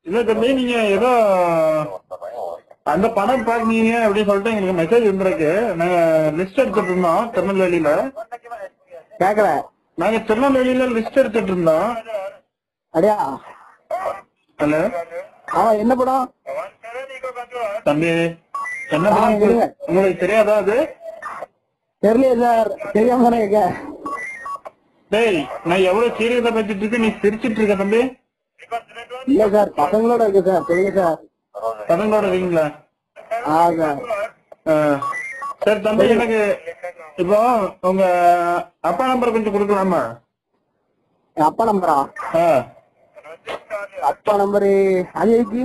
இல்ல தம்பி நீங்க ஏதோ அந்த படம் பாக்குனீங்க அப்படின்னு சொல்லிட்டு எங்களுக்கு மெசேஜ் வந்திருக்கு நாங்க லிஸ்ட் எடுத்துட்டு இருந்தோம் திருநெல்வேலியில கேக்கல நாங்க திருநெல்வேலியில லிஸ்ட் எடுத்துட்டு இருந்தோம் அடியா ஹலோ ஆமா என்ன படம் தம்பி என்ன ஆ, படம் சொல்லுங்க. உங்களுக்கு தெரியாதா அது தெரியலையே சார் தெரியாம தானே கேட்க டேய் நான் எவ்வளவு சீரியஸா பேசிட்டு இருக்கேன் நீ சிரிச்சிட்டு இருக்க தம்பி இல்ல சார் பசங்களோட இருக்கு சார் சொல்லுங்க சார் பசங்களோட இருக்கீங்களா ஆ சார் ஆ. சரி தம்பி எனக்கு இப்போ உங்க அப்பா நம்பர் கொஞ்சம் கொடுக்கலாமா என் அப்பா நம்பரா ஆ. அப்பா நம்பரு அது எதுக்கு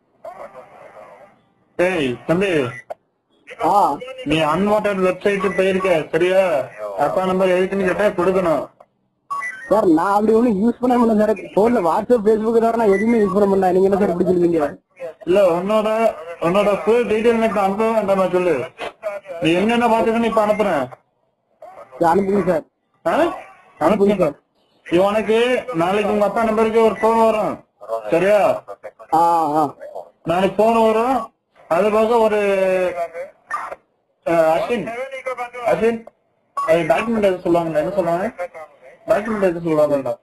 டேய் தம்பி ஆ நீ அன்வான்ட் வெப்சைட் போயிருக்க சரியா அப்பா நம்பர் எதுக்குன்னு கேட்டா கொடுக்கணும் சார் நான் அப்படி ஒண்ணும் யூஸ் பண்ண முடியல சார் போன்ல வாட்ஸ்அப் ஃபேஸ்புக் தவிர நான் எதுவுமே யூஸ் பண்ண முடியல நீங்க என்ன சார் இப்படி சொல்லுவீங்க இல்ல உன்னோட உன்னோட ஃபுல் டீடைல் எனக்கு அனுப்ப வேண்டாமா சொல்லு நீ என்னென்ன பாத்துக்கன்னு இப்ப அனுப்புறேன் சரி, அனுப்புங்க சார் ஆ? அனுப்புங்க சார் உனக்கு நாளைக்கு உங்க அப்பா நம்பருக்கு ஒரு போன் வரும் சரியா ஆ ஆ நாளைக்கு போன் வரும் அது போக ஒரு அஹ், அஸ்வின் அஸ்வின் அது டாக்குமெண்ட் எது சொல்லுவாங்க என்ன சொல்லுவாங்க டாக்குமெண்ட் எது சொல்லுவாங்க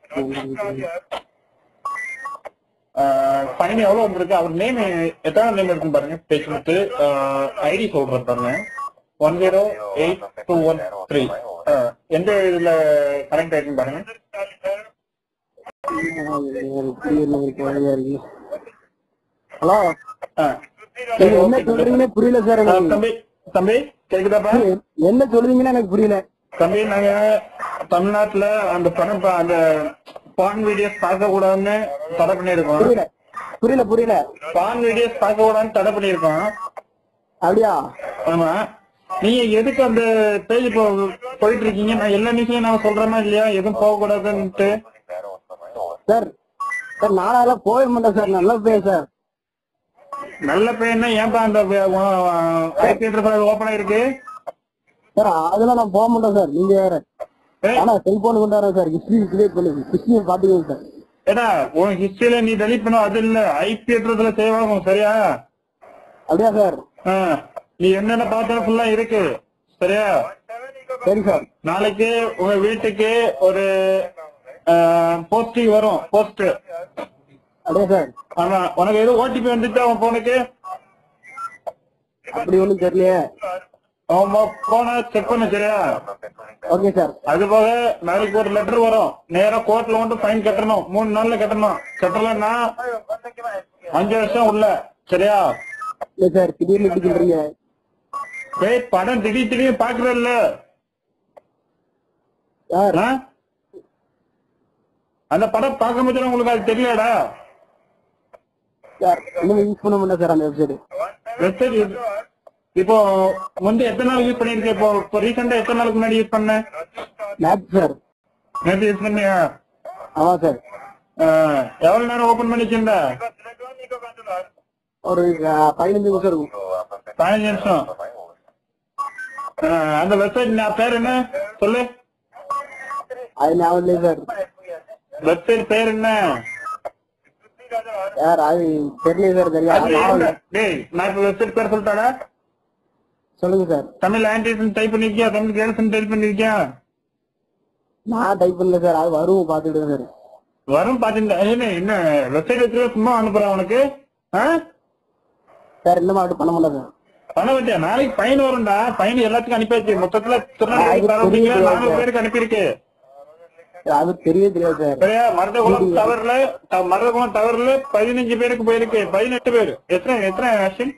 ஃபைன் எவ்வளவு வந்திருக்கு அவர் நேம் எத்தனை நேம் இருக்குன்னு பாருங்க பேசிட்டு ஐடி சொல்றேன் பாருங்க one zero eight two one three எந்த இதுல கரெக்ட் ஆயிருக்குன்னு பாருங்க ஹலோ ஆ. நீங்க என்ன சொல்றீங்கன்னு புரியல சார் ஆ, எனக்கு தம்பி தம்பி கேக்குதாப்பா என்ன சொல்றீங்கன்னு எனக்கு புரியல தம்பி நாங்க தமிழ்நாட்டுல அந்த படம் பா- அந்த பான் வீடியோஸ் பார்க்க கூடாதுன்னு தடை பண்ணிருக்கோம் புரியல புரியல புரியல பான் வீடியோஸ் பார்க்க கூடாதுன்னு தடை பண்ணிருக்கோம் அப்படியா ஆமா நீங்க எதுக்கு அந்த பேஜ் இப்போ போயிட்டு இருக்கீங்க நான் எல்லா நியூஸையும் நான் சொல்றேமா இல்லையா எதுவும் போக கூடாதுன்ட்டு சார் சார் நானாலாம் போக மாட்டேன் சார் நல்ல பேர் சார் நல்ல பையனா ஏன்பா அந்த ஐபி ஓப்பன் ஆயிருக்கு சார் அதெல்லாம் நான் போக மாட்டேன் சார் நீங்க வேற ஏய், ஆனா செல்போன் கொண்டு வரேன் சார் ஹிஸ்டரி கிரியேட் பண்ணுங்க ஹிஸ்டரி பாத்துக்கோங்க சார் ஏடா உன் ஹிஸ்டரியில நீ டெலிட் பண்ண அது இல்ல ஐபி அட்ரஸ்ல சேவ் ஆகும் சரியா அப்படியா சார் ஆ, நீ என்னென்ன பார்த்தாலும் ஃபுல்லா இருக்கு சரியா சரி சார் நாளைக்கு உங்க வீட்டுக்கு ஒரு போஸ்டிங் வரும் போஸ்ட் அப்படியா சார் ஆமா உனக்கு எதுவும் ஓடிபி வந்துச்சா உன் போனுக்கு அப்படி ஒண்ணும் தெரியலையே அவன் போன செக் பண்ண சரியா ஓகே சார் அது போக நாளைக்கு ஒரு லெட்டர் வரும் நேரா கோர்ட்ல வந்து ஃபைன் கட்டணும் மூணு நாள்ல கட்டணும் கட்டலன்னா அஞ்சு வருஷம் உள்ள சரியா இல்ல சார் திடீர்னு இப்படி சொல்றீங்க ஏய் படம் திடீர் திடீர்னு பாக்குறல்ல சார் ஆ? அந்த படம் பார்க்கும்போது உங்களுக்கு அது தெரியலடா சார் இன்னும் யூஸ் பண்ண முடியல சார் அந்த வெப்சைட் வெப்சைட் இப்போ வந்து எத்தனை நாள் யூஸ் பண்ணிருக்க இப்போ இப்போ ரீசெண்டா எத்தனை நாளுக்கு முன்னாடி யூஸ் பண்ண மேப் சார் நேற்று யூஸ் பண்ணியா ஆமா சார் ஆ, எவ்வளவு நேரம் ஓபன் பண்ணிச்சிருந்த ஒரு அஹ், பதினஞ்சு நிமிஷம் இருக்கும் பதினஞ்சு நிமிஷம் ஆ, அந்த வெப்சைட் நான் பேர் என்ன சொல்லு அது ஞாபகம் இல்லையே சார் வெப்சைட் பேர் என்ன சார் அது தெரியலையே சார் தெரியும் அது அது ஞாபகம் என்ன? இல்ல. டேய் நான் இப்ப வெப்சைட் பேர் சொல்லிட்டாடா சொல்லுங்க சார் தமிழ் ஆன்டிசன் டைப் பண்ணிருக்கியா தமிழ் கேர்ள்ஸ் டைப் பண்ணிருக்கியா நான் டைப் பண்ணல சார் அது வரும் பாத்துக்கிட்டு சார் வரும் பாத்தீங்க என்ன என்ன வெப்சைட் வச்சு சும்மா அனுப்புறேன் உனக்கு ஆ? சார் இந்த மாதிரி பண்ண மாட்டேன் சார் பண்ண வட்டியா நாளைக்கு பயன் வரும்டா பயன் எல்லாத்துக்கும் அனுப்பியாச்சு மொத்தத்துல திருநெல்வேலி அது பரவட்டிங்களா புரியுது. நானூறு பேருக்கு அனுப்பியிருக்கு சார், அது தெரியவே தெரியாது சார் சரியா மருதகுளம் டவர்ல ட- மருதகுளம் டவர்ல பதினஞ்சு பேருக்கு போயிருக்கு பதினெட்டு பேர் எத்தனை எத்தனை அஸ்வின்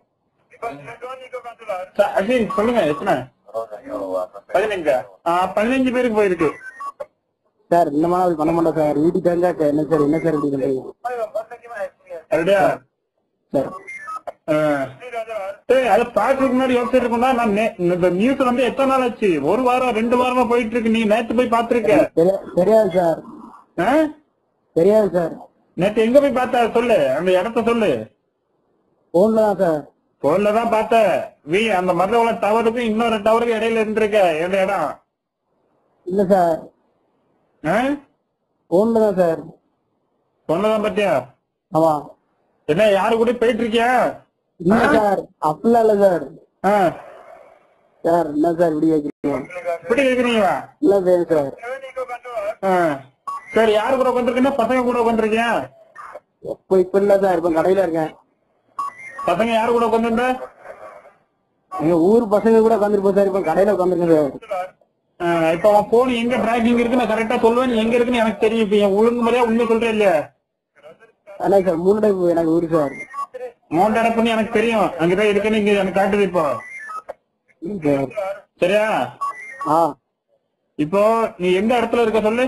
ச- அஸ்வின் சொல்லுங்க எத்தனை பதினஞ்சா ஆ, பதினஞ்சு பேருக்கு போயிருக்கு சார் இந்த மாதிரி பண்ண மாட்டேன் சார் வீட்டுக்கு தெரிஞ்சா சார் என்ன சார் என்ன சார் இப்படி சொல்றீங்க அப்படியா சார் ஆ. ஏய், அதை பாக்குறதுக்கு முன்னாடி யோசிச்சு இருக்கும்னா நான் நே- இந்த நியூஸ் வந்து எத்தனை நாள் ஆச்சு ஒரு வாரம் ரெண்டு வாரமா போயிட்டு இருக்கு நீ நேத்து போய் பாத்திருக்க தெரிய- தெரியாது சார் ஆ? தெரியாது சார் நேத்து எங்க போய் பார்த்த சொல்லு அந்த இடத்த சொல்லு போன்ல தான் சார் போன்ல தான் பார்த்த வீ அந்த மருதகுளம் டவருக்கும் இன்னொரு டவருக்கு இடையில இருந்திருக்க எந்த இடம் இல்ல சார் ஆ? போன்ல தான் சார் போன்ல தான் பாத்தியா ஆமா என்ன யாரு கூட போயிட்டு இருக்கியா இல்ல சார் அப்படிலாம் இல்ல சார் ஆ, சார் என்ன சார் இப்படி வைக்கிறீங்க இப்படி கேக்குறீங்களா இல்ல சார் சார் ஆ. சரி யாரு கூட உட்காந்துருக்கீங்க பசங்க கூட உட்காந்துருக்கியா எப்போ இப்ப இல்ல சார் இப்ப கடையில இருக்கேன் பசங்க யாரு கூட உட்காந்துருந்த எங்க ஊர் பசங்க கூட உட்காந்துருப்போம் சார் இப்ப கடையில உட்காந்துருக்கேன் சார் இப்ப அவன் போன் எங்க டிராக்கிங் இருக்கு நான் கரெக்டா சொல்லுவேன் நீ எங்க இருக்குன்னு எனக்கு தெரியும் இப்ப என் ஒழுங்கு முறையா உண்மை சொல்றேன் இல்லையா ஆனா சார் மூணு டைம் எனக்கு ஊர் சார் மோண்ட அடப்புன்னு எனக்கு தெரியும் அங்கதான் இருக்குன்னு இங்க எனக்கு காட்டுது இப்போ ம், சார் சரியா ஆ இப்போ நீ எந்த இடத்துல இருக்க சொல்லு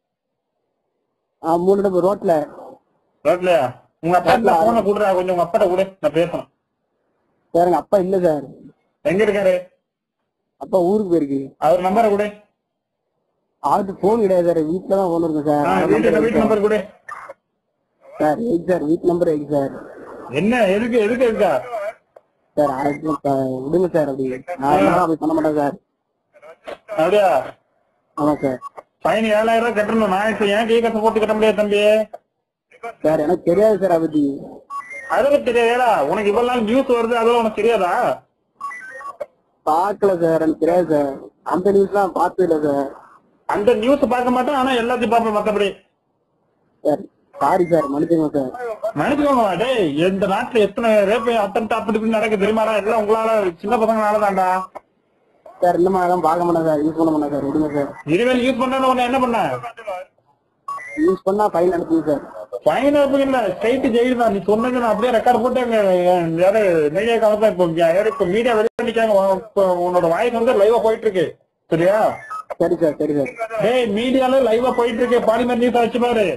ஆ மூணு டைம் ரோட்ல ரோட்லயா உங்க அப்பா போன கூடுறா கொஞ்சம் உங்க அப்பாட்ட கூட நான் பேசணும் சார் எங்க அப்பா இல்ல சார் எங்க இருக்காரு அப்பா ஊருக்கு போயிருக்கு அவர் நம்பரை கூட அவருக்கு போன் கிடையாது சார் வீட்டுல தான் போன் இருக்கும் சார் வீட்டு வீட்டு நம்பர் கூட சார் எயிட் சார் வீட்டு நம்பர் எயிட் சார் என்ன எதுக்கு எதுக்கு இருக்கா சார் அதுக்கு சார் விடுங்க சார் அப்படி நான் எல்லாம் அப்படி பண்ண மாட்டேன் சார் அப்படியா ஆமா சார் ஃபைன் ஏழாயிரம் ரூபாய் கட்டணும் நான் இப்ப ஏன் கை கசை போட்டு கட்ட முடியாது தம்பி சார் எனக்கு தெரியாது சார் அதை பத்தி அதுக்கு தெரியாதா உனக்கு இவ்வளவு நாள் நியூஸ் வருது அதெல்லாம் உனக்கு தெரியாதா பார்க்கல சார் எனக்கு தெரியாது சார் அந்த நியூஸ்லாம் பார்த்தது இல்ல சார் அந்த நியூஸ் பார்க்க மாட்டேன் ஆனா எல்லாத்தையும் பார்ப்பேன் மத்தபடி சார் சாரி சார் மன்னிச்சுங்க சார் நினைச்சுக்கோங்க டேய் இந்த நாட்டுல எத்தனை ரேப் அட்டம் அப்படி இப்படி நடக்கு தெரியுமாடா எல்லாம் உங்களால சின்ன பசங்களால தான்டா சார் இந்த மாதிரி எல்லாம் பார்க்க மாட்டேன் சார் யூஸ் பண்ண மாட்டேன் சார் விடுங்க சார் இனிமேல் யூஸ் பண்ணா உன்னை என்ன பண்ண யூஸ் பண்ணா ஃபைன் அனுப்புங்க சார் ஃபைன் இல்ல ஸ்ட்ரைட் ஜெயில் தான் நீ சொன்னது நான் அப்படியே ரெக்கார்ட் போட்டு அங்க யாரு மீடியா காலத்தான் இப்போ யாரு இப்போ மீடியா வெளியே நிக்காங்க உன் இப்போ உன்னோட வாய்ஸ் வந்து லைவா போயிட்டு இருக்கு சரியா சரி சார் சரி சார் டேய் மீடியால லைவா போயிட்டு இருக்கு பாலிமர் நியூஸ் வச்சு பாரு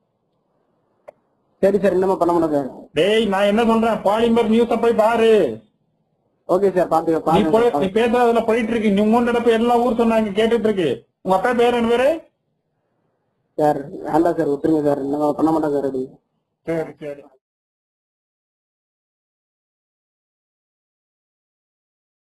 சரி சார் இன்னமும் பண்ண மாட்டேன் சார் டேய் நான் என்ன சொல்றேன் பாலிமர் நியூஸ போய் பாரு ஓகே சார் பாத்துக்க நீ போய் பாருங்க நீ பேசுறதுல போயிட்டு இருக்கு நீ மூணு இடப்பு எல்லா ஊர் சொன்னாங்க கேட்டுட்டு இருக்கு உங்க அப்பா பேர் என்ன பேரு சார் வேண்டாம் சார் விட்டுருங்க சார் இன்னும் பண்ண மாட்டேன் சார் அப்படி சரி சரி